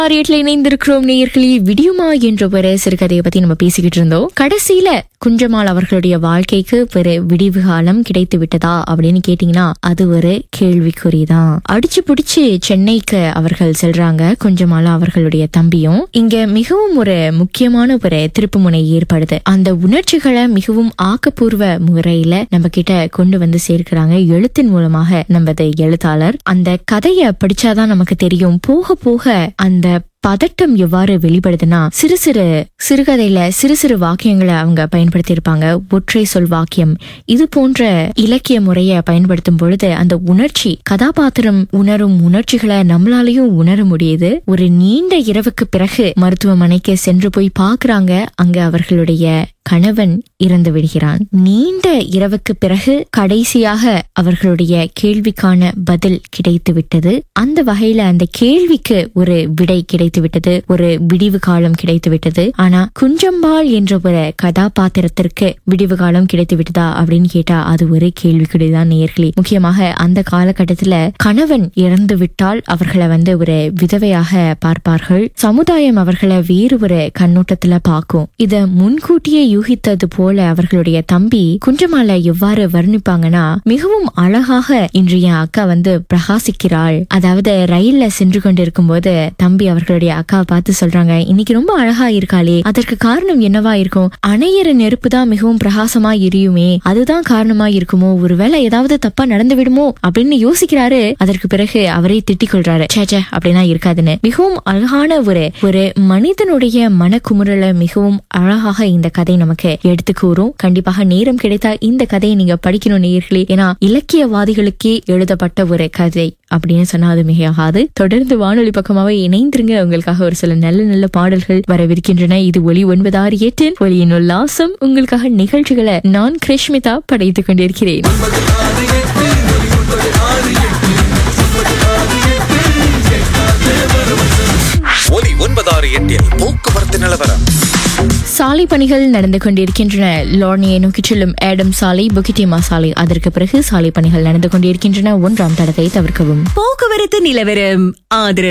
ஆரியட்ல இணைந்திருக்கிறோம் நேயர்களே விடியுமா என்ற ஒரு சிறுகதையை பத்தி நம்ம பேசிக்கிட்டு இருந்தோம் கடைசியில குஞ்சம்மாள் அவர்களுடைய வாழ்க்கைக்கு ஒரு விடிவு காலம் கிடைத்து விட்டதா அப்படின்னு கேட்டீங்கன்னா அது ஒரு கேள்விக்குறிதான் அடிச்சு புடிச்சு சென்னைக்கு அவர்கள் செல்றாங்க குஞ்சம்மாள் அவர்களுடைய தம்பியும் இங்க மிகவும் ஒரு முக்கியமான ஒரு திருப்புமுனை ஏற்படுது அந்த உணர்ச்சிகளை மிகவும் ஆக்கப்பூர்வ முறையில நம்ம கிட்ட கொண்டு வந்து சேர்க்கிறாங்க எழுத்தின் மூலமாக நமது எழுத்தாளர் அந்த கதையை படிச்சாதான் நமக்கு தெரியும் போக போக அந்த பதட்டம் எவ்வாறு வெளிப்படுதுன்னா சிறு சிறு சிறுகதையில சிறு சிறு வாக்கியங்களை அவங்க பயன்படுத்தி இருப்பாங்க ஒற்றை சொல் வாக்கியம் இது போன்ற இலக்கிய முறைய பயன்படுத்தும் பொழுது அந்த உணர்ச்சி கதாபாத்திரம் உணரும் உணர்ச்சிகளை நம்மளாலையும் உணர முடியுது ஒரு நீண்ட இரவுக்கு பிறகு மருத்துவமனைக்கு சென்று போய் பாக்குறாங்க அங்க அவர்களுடைய கணவன் இறந்து விடுகிறான் நீண்ட இரவுக்கு பிறகு கடைசியாக அவர்களுடைய கேள்விக்கான பதில் கிடைத்து விட்டது அந்த வகையில அந்த கேள்விக்கு ஒரு விடை கிடைத்து விட்டது ஒரு விடிவு காலம் கிடைத்து விட்டது ஆனா குஞ்சம்பாள் என்ற ஒரு கதாபாத்திரத்திற்கு விடிவு காலம் கிடைத்து விட்டதா அப்படின்னு கேட்டா அது ஒரு கேள்விக்குறிதான் நேர்களே முக்கியமாக அந்த காலகட்டத்துல கணவன் இறந்து விட்டால் அவர்களை வந்து ஒரு விதவையாக பார்ப்பார்கள் சமுதாயம் அவர்களை வேறு ஒரு கண்ணோட்டத்துல பார்க்கும் இத முன்கூட்டியே யூகித்தது போல அவர்களுடைய தம்பி குஞ்சமாலை எவ்வாறு வர்ணிப்பாங்கன்னா மிகவும் அழகாக இன்றைய அக்கா வந்து பிரகாசிக்கிறாள் அதாவது ரயில்ல சென்று கொண்டிருக்கும் போது தம்பி அவர்களுடைய அக்காவை பார்த்து சொல்றாங்க இன்னைக்கு ரொம்ப அழகா இருக்காளே அதற்கு காரணம் என்னவா இருக்கும் அணையிற நெருப்பு தான் மிகவும் பிரகாசமா எரியுமே அதுதான் காரணமா இருக்குமோ ஒருவேளை ஏதாவது தப்பா நடந்து விடுமோ அப்படின்னு யோசிக்கிறாரு அதற்கு பிறகு அவரே திட்டிக் கொள்றாரு சேச்சே அப்படின்னா இருக்காதுன்னு மிகவும் அழகான ஒரு ஒரு மனிதனுடைய மனக்குமுறலை மிகவும் அழகாக இந்த கதை நமக்கு எடுத்து கூறும் கண்டிப்பாக நேரம் கிடைத்தா இந்த கதையை நீங்க படிக்கணும் நேயர்களே ஏன்னா இலக்கியவாதிகளுக்கே எழுதப்பட்ட ஒரு கதை அப்படின்னு சொன்னா அது மிகையாகாது தொடர்ந்து வானொலி பக்கமாவே இணைந்திருங்க உங்களுக்காக ஒரு சில நல்ல நல்ல பாடல்கள் வரவிருக்கின்றன இது ஒலி ஒன்பதாறு எட்டின் ஒலியின் உல்லாசம் உங்களுக்காக நிகழ்ச்சிகளை நான் கிருஷ்மிதா படைத்துக் கொண்டிருக்கிறேன் ஒலி ஒன்பதாறு எட்டில் போக்குவரத்து நிலவரம் சாலை பணிகள் நடந்து கொண்டிருக்கின்றன லார்னியை நோக்கி செல்லும் ஏடம் சாலை புகிட்டிமா சாலை அதற்கு பிறகு சாலை பணிகள் நடந்து கொண்டிருக்கின்றன ஒன்றாம் தடத்தை தவிர்க்கவும் போக்குவரத்து நிலவரம் ஆதரவு